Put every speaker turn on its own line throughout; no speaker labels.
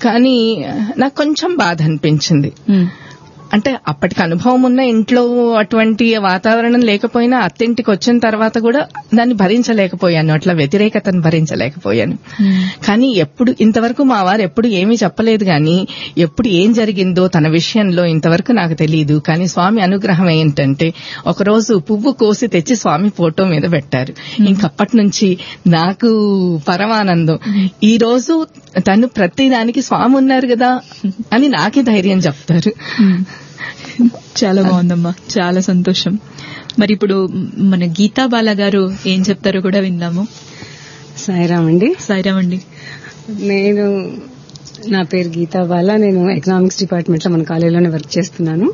కానీ నాకు కొంచెం బాధ అనిపించింది
ఉమ్.
అంటే అప్పటికి అనుభవం ఉన్న ఇంట్లో అటువంటి వాతావరణం లేకపోయినా అత్తింటికి వచ్చిన తర్వాత కూడా దాన్ని భరించలేకపోయాను అట్లా వ్యతిరేకతను భరించలేకపోయాను కానీ ఎప్పుడు ఇంతవరకు మా వారు ఎప్పుడు ఏమీ చెప్పలేదు గాని ఎప్పుడు ఏం జరిగిందో తన విషయంలో ఇంతవరకు నాకు తెలియదు కానీ స్వామి అనుగ్రహం ఏంటంటే ఒకరోజు పువ్వు కోసి తెచ్చి స్వామి ఫోటో మీద పెట్టారు ఇంకప్పటి నుంచి నాకు పరమానందం ఈ రోజు తను ప్రతి దానికి స్వామి ఉన్నారు కదా అని నాకే ధైర్యం చెప్తారు
చాలా బాగుందమ్మా చాలా సంతోషం మరి ఇప్పుడు మన గీతా బాల గారు ఏం చెప్తారో కూడా విందాము
సాయిరామ్ అండి
సాయిరామ్ అండి
నేను నా పేరు గీతా బాల నేను ఎకనామిక్స్ డిపార్ట్మెంట్ లో మన కాలేజీలోనే వర్క్ చేస్తున్నాను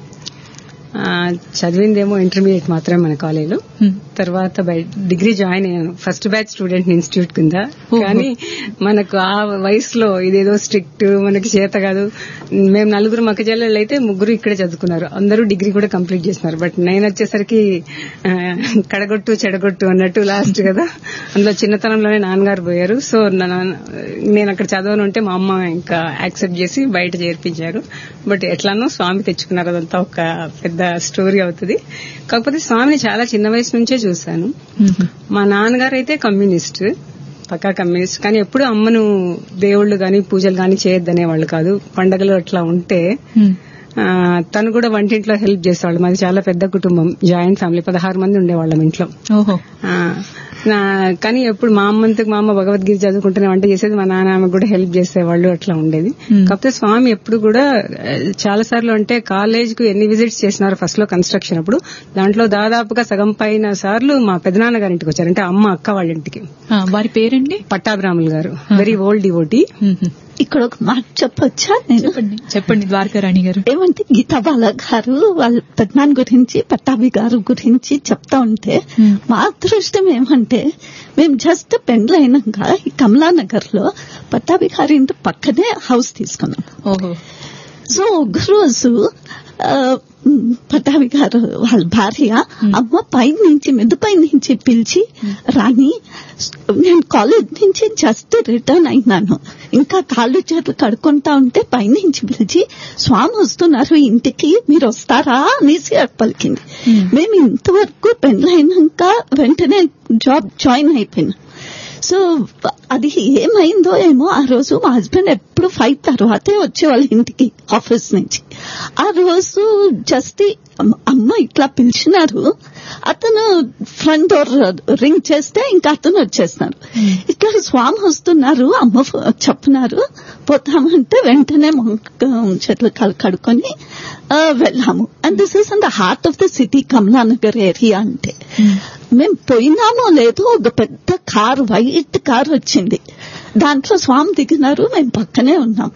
ఆ, చదివిందేమో ఇంటర్మీడియట్ మాత్రమే మన కాలేజీలో
హ్మ్.
తర్వాత బై- డిగ్రీ జాయిన్ అయ్యాను ఫస్ట్ బ్యాచ్ స్టూడెంట్ ఇన్స్టిట్యూట్ కింద
ఓహో.
కానీ మనకు ఆ వయసులో ఇదేదో స్ట్రిక్ట్ మనకి చేత కాదు మేము నలుగురు మక్క చెల్లెళ్ళు అయితే ముగ్గురు ఇక్కడే చదువుకున్నారు అందరూ డిగ్రీ కూడా కంప్లీట్ చేస్తున్నారు బట్ నేను వచ్చేసరికి ఆ, కడగొట్టు చెడగొట్టు అన్నట్టు లాస్ట్ కదా అందులో చిన్నతనంలోనే నాన్నగారు పోయారు సో నా- నేను అక్కడ చదవను ఉంటే మా అమ్మ ఇంకా యాక్సెప్ట్ చేసి బయట చేర్పించారు బట్ ఎట్లానో స్వామి తెచ్చుకున్నారు అదంతా ఒక పెద్ద స్టోరీ అవుతుంది కాకపోతే స్వామిని చాలా చిన్న వయసు నుంచే చూశాను
హ్మ్.
మా నాన్నగారు అయితే కమ్యూనిస్ట్ పక్కా కమ్యూనిస్ట్ కానీ ఎప్పుడు అమ్మను దేవుళ్ళు గాని పూజలు గాని చేయొద్దనేవాళ్ళు కాదు పండగలు అట్లా ఉంటే
హ్మ్.
ఆ, తను కూడా వంటింట్లో హెల్ప్ చేసేవాళ్ళు మాది చాలా పెద్ద కుటుంబం జాయింట్ ఫ్యామిలీ పదహారు మంది ఉండేవాళ్ళం ఇంట్లో
ఓహో
ఆ, నా కానీ ఎప్పుడు మా అమ్మంతకు మా అమ్మ భగవద్గీత చదువుకుంటూనే వంట చేసేది మా నాన్న ఆమెకు కూడా హెల్ప్ చేసేవాళ్ళు అట్లా ఉండేది
Hmm.
కాకపోతే స్వామి ఎప్పుడు కూడా చాలా సార్లు అంటే కాలేజ్ కు ఎన్ని విజిట్స్ చేసినారు ఫస్ట్ లో కన్స్ట్రక్షన్ అప్పుడు దాంట్లో దాదాపుగా సగం పైన సార్లు మా పెదనాన్న గారి ఇంటికి వచ్చారు అంటే అమ్మ అక్క వాళ్ళ ఇంటికి
ఆ, వారి పేరండి
పట్టాభిరాములు గారు వెరీ ఓల్డ్ డివోటీ
హ్మ్. హ్మ్.
ఇక్కడ ఒక మాట చెప్పొచ్చా నేను
చెప్పండి చెప్పండి ద్వారకా రాణి గారు
ఏమంటే గీతా బాల గారు వాళ్ళ పెద్దనాన్న గురించి పట్టాభి గారు గురించి చెప్తా ఉంటే
Hmm.
మా అదృష్టం ఏమంటే మేము జస్ట్ పెండ్లైనాక ఈ కమలానగర్ లో పట్టాభి గారి ఇంటి పక్కనే హౌస్ తీసుకున్నాం
ఓహో
సో ఒక రోజు ఆ, మ్, పటావి గారు వాళ్ళ భార్య అమ్మ పై నుంచి మెదుపై నుంచి పిలిచి రాని నేను కాలేజ్ నుంచి జస్ట్ రిటర్న్ అయినాను ఇంకా కాళ్ళు చేతులు కడుక్కుంటా ఉంటే పైనుంచి పిలిచి స్వామి వస్తున్నారు ఇంటికి మీరు వస్తారా అనేసి పలికింది
Hmm.
మేము ఇంతవరకు పెళ్ళైనాక వెంటనే జాబ్ జాయిన్ అయిపోయినా సో అది ఏమైందో ఏమో ఆ రోజు మా హస్బెండ్ ఎప్పుడు ఫైవ్ తర్వాతే వచ్చేవాళ్ళు ఇంటికి ఆఫీస్ నుంచి ఆ రోజు జస్ట్ అమ్మ ఇట్లా పిలిచినారు అతను ఫ్రంట్ డోర్ రింగ్ చేస్తే ఇంకా అతను వచ్చేస్తున్నారు ఇట్లా స్వామి వస్తున్నారు అమ్మ ఫో- చెప్తున్నారు పోతామంటే వెంటనే మొహం చెట్లు కలు కడుక్కొని ఆ, వెళ్ళాము and this is in the heart of the city Kamalanagar area అంటే మేము పోయినామో లేదో ఒక పెద్ద కారు వైట్ కారు వచ్చింది దాంట్లో స్వామి దిగినారు మేము పక్కనే ఉన్నాం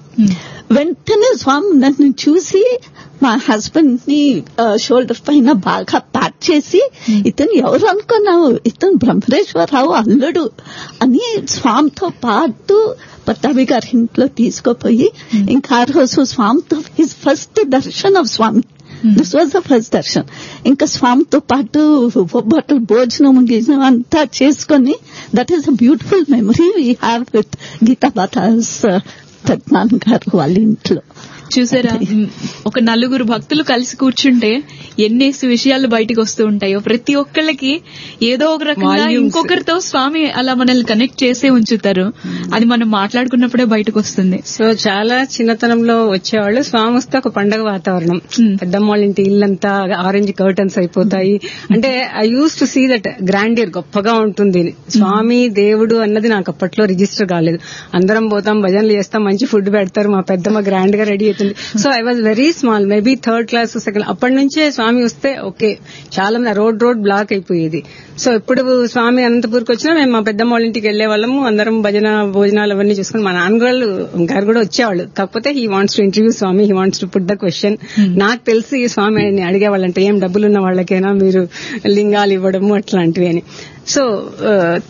వెంటనే స్వామి నన్ను చూసి మా హస్బెండ్ ని షోల్డర్ పైన బాగా ప్యాక్ చేసి ఇతను ఎవరు అనుకున్నావు ఇతను బ్రహ్మేశ్వరరావు అల్లుడు అని స్వామితో పాటు పట్టాభి గారి ఇంట్లో తీసుకుపోయి ఇంకా ఆ రోజు స్వామితో his first darshan of Swami this was the first darshan ఇంకా స్వామితో పాటు బొబ్బట్లు భోజనం గిజనం అంతా చేసుకొని that is a beautiful memory we have with Geetha బాతాస్ పెద్దనాన్న గారు వాళ్ళ ఇంట్లో
చూసారా మ్, ఒక నలుగురు భక్తులు కలిసి కూర్చుంటే ఎన్నేసి విషయాలు బయటకు వస్తూ ఉంటాయో ప్రతి ఒక్కళ్ళకి ఏదో ఒక రకంగా
Volumes.
ఇంకొకరితో స్వామి అలా మనల్ని కనెక్ట్ చేసే ఉంచుతారు అది మనం మాట్లాడుకున్నప్పుడే బయటకు వస్తుంది
సో చాలా చిన్నతనంలో వచ్చేవాళ్ళు స్వామి వస్తే ఒక పండగ వాతావరణం
Hmm.
పెద్దమ్మ వాళ్ళ ఇంటి ఇల్లంతా ఆరెంజ్ కర్టన్స్ అయిపోతాయి అంటే I use to see that grandeur గొప్పగా ఉంటుంది స్వామి దేవుడు అన్నది నాకు అప్పట్లో రిజిస్టర్ కాలేదు అందరం పోతాం భజనలు చేస్తాం మంచి ఫుడ్ పెడతారు మా పెద్దమ్మ గ్రాండ్ గా రెడీ అవుతుంది so I was very small maybe third class second అప్పటి నుంచే స్వామి వస్తే ఓకే చాలా మంది రోడ్ రోడ్ బ్లాక్ అయిపోయేది సో ఎప్పుడు స్వామి అనంతపూర్కి వచ్చినా మేము మా పెద్దమ్మ వాళ్ళ ఇంటికి వెళ్లే వాళ్ళము అందరం భజన భోజనాలు అవన్నీ చూసుకుని మా నాన్నగారు గారు కూడా వచ్చేవాళ్ళు కాకపోతే he wants to interview Swami he wants to put the question నాకు తెలిసి ఈ స్వామి ఆయన్ని అడిగేవాళ్ళంటే ఏం డబ్బులు ఉన్న వాళ్ళకైనా మీరు లింగాలు ఇవ్వడము అట్లాంటివి అని సో ఆ,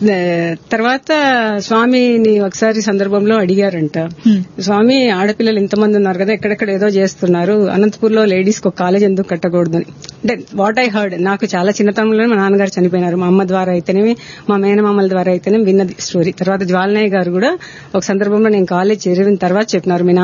తర్వాత స్వామిని ఒకసారి సందర్భంలో అడిగారంట స్వామి ఆడపిల్లలు ఇంతమంది ఉన్నారు కదా ఎక్కడెక్కడ ఏదో చేస్తున్నారు అనంతపూర్లో లేడీస్ కి ఒక కాలేజ్ ఎందుకు కట్టకూడదని అంటే వాట్ ఐ హర్డ్ నాకు చాలా చిన్నతనంలో మా నాన్నగారు చనిపోయినారు మా అమ్మ ద్వారా అయితేనేమి మా మేనమామల ద్వారా అయితేనే విన్నది స్టోరీ తర్వాత జ్వాలనాయ్ గారు కూడా ఒక సందర్భంలో నేను కాలేజ్ చేరిన తర్వాత చెప్పినారు మీ